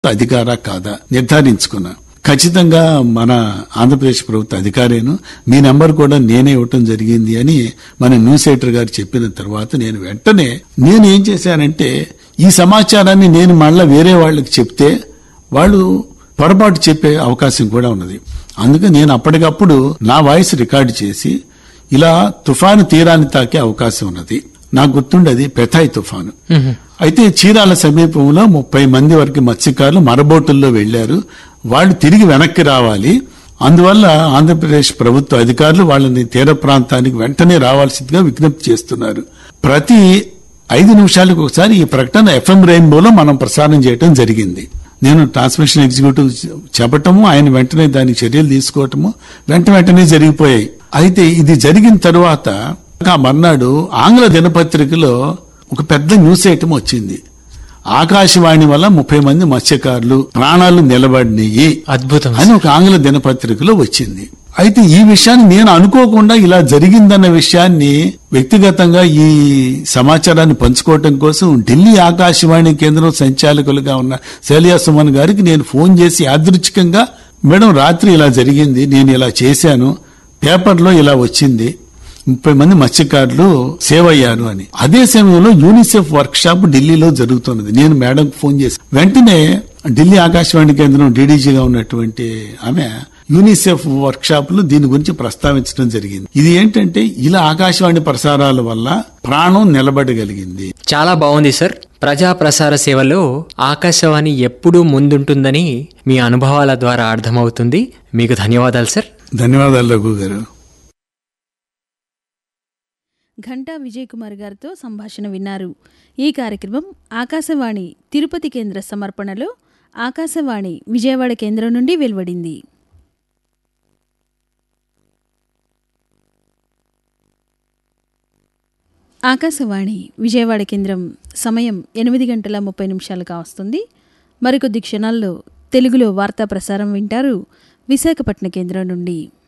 అధికారా కాదా నిర్ధారించుకున్నా ఖచ్చితంగా మన ఆంధ్రప్రదేశ్ ప్రభుత్వ అధికారేను మీ నెంబర్ కూడా నేనే ఇవ్వటం జరిగింది అని మన న్యూస్ ఎడిటర్ గారు చెప్పిన తర్వాత నేను వెంటనే నేను ఏం చేశానంటే ఈ సమాచారాన్ని నేను మళ్ళా వేరే వాళ్ళకి చెప్తే వాళ్ళు పొరపాటు చెప్పే అవకాశం కూడా ఉన్నది అందుకే నేను అప్పటికప్పుడు నా వాయిస్ రికార్డు చేసి ఇలా తుఫాను తీరాన్ని తాకే అవకాశం ఉన్నది నాకు గుర్తుండేది పెథాయ్ తుఫాను అయితే చీరాల సమీపంలో ముప్పై మంది వరకు మత్స్యకారులు మరబోటుల్లో వెళ్లారు వాళ్ళు తిరిగి వెనక్కి రావాలి అందువల్ల ఆంధ్రప్రదేశ్ ప్రభుత్వ అధికారులు వాళ్ళని తీర ప్రాంతానికి వెంటనే రావాల్సిందిగా విజ్ఞప్తి చేస్తున్నారు ప్రతి ఐదు నిమిషాలకు ఒకసారి ఈ ప్రకటన ఎఫ్ఎం రెయిన్బోలో మనం ప్రసారం చేయడం జరిగింది నేను ట్రాన్స్మిషన్ ఎగ్జిక్యూటివ్ చెప్పటము ఆయన వెంటనే దానికి చర్యలు తీసుకోవటము వెంట వెంటనే జరిగిపోయాయి అయితే ఇది జరిగిన తరువాత ఆ మర్నాడు ఆంగ్ల దినపత్రికలో ఒక పెద్ద న్యూస్ ఐటమ్ వచ్చింది ఆకాశవాణి వల్ల ముప్పై మంది మత్స్యకారులు ప్రాణాలు నిలబడినాయి అద్భుతం అని ఒక ఆంగ్ల దినపత్రికలో వచ్చింది అయితే ఈ విషయాన్ని నేను అనుకోకుండా ఇలా జరిగిందన్న విషయాన్ని వ్యక్తిగతంగా ఈ సమాచారాన్ని పంచుకోవటం కోసం ఢిల్లీ ఆకాశవాణి కేంద్రం సంచాలకులుగా ఉన్న శైలియా సుమన్ గారికి నేను ఫోన్ చేసి యాదృచ్ఛికంగా మేడం రాత్రి ఇలా జరిగింది నేను ఇలా చేశాను పేపర్లో ఇలా వచ్చింది ముప్పై మంది మత్స్యకారులు సేవ్ అయ్యారు అని అదే సమయంలో యూనిసెఫ్ వర్క్ షాప్ ఢిల్లీలో జరుగుతున్నది నేను మేడం ఫోన్ చేసి వెంటనే ఢిల్లీ ఆకాశవాణి కేంద్రం డీడీజీగా ఉన్నటువంటి ఆమె యూనిసెఫ్ వర్క్ షాప్ లో దీని గురించి ప్రస్తావించడం జరిగింది ఇది ఏంటంటే ఇలా ఆకాశవాణి ప్రసారాల వల్ల ప్రాణం నిలబడగలిగింది చాలా బాగుంది సార్ ప్రజా ప్రసార సేవలో ఆకాశవాణి ఎప్పుడూ ముందుంటుందని మీ అనుభవాల ద్వారా అర్థమవుతుంది మీకు ధన్యవాదాలు సార్ ధన్యవాదాలు రఘు గారు ఘంటా విజయ్ కుమార్ గారితో సంభాషణ విన్నారు ఈ కార్యక్రమం ఆకాశవాణి తిరుపతి కేంద్ర సమర్పణలో ఆకాశవాణి విజయవాడ కేంద్రం నుండి వెలువడింది ఆకాశవాణి విజయవాడ కేంద్రం సమయం ఎనిమిది గంటల ముప్పై నిమిషాలుగా వస్తుంది మరికొద్ది క్షణాల్లో తెలుగులో వార్తా ప్రసారం వింటారు విశాఖపట్నం కేంద్రం నుండి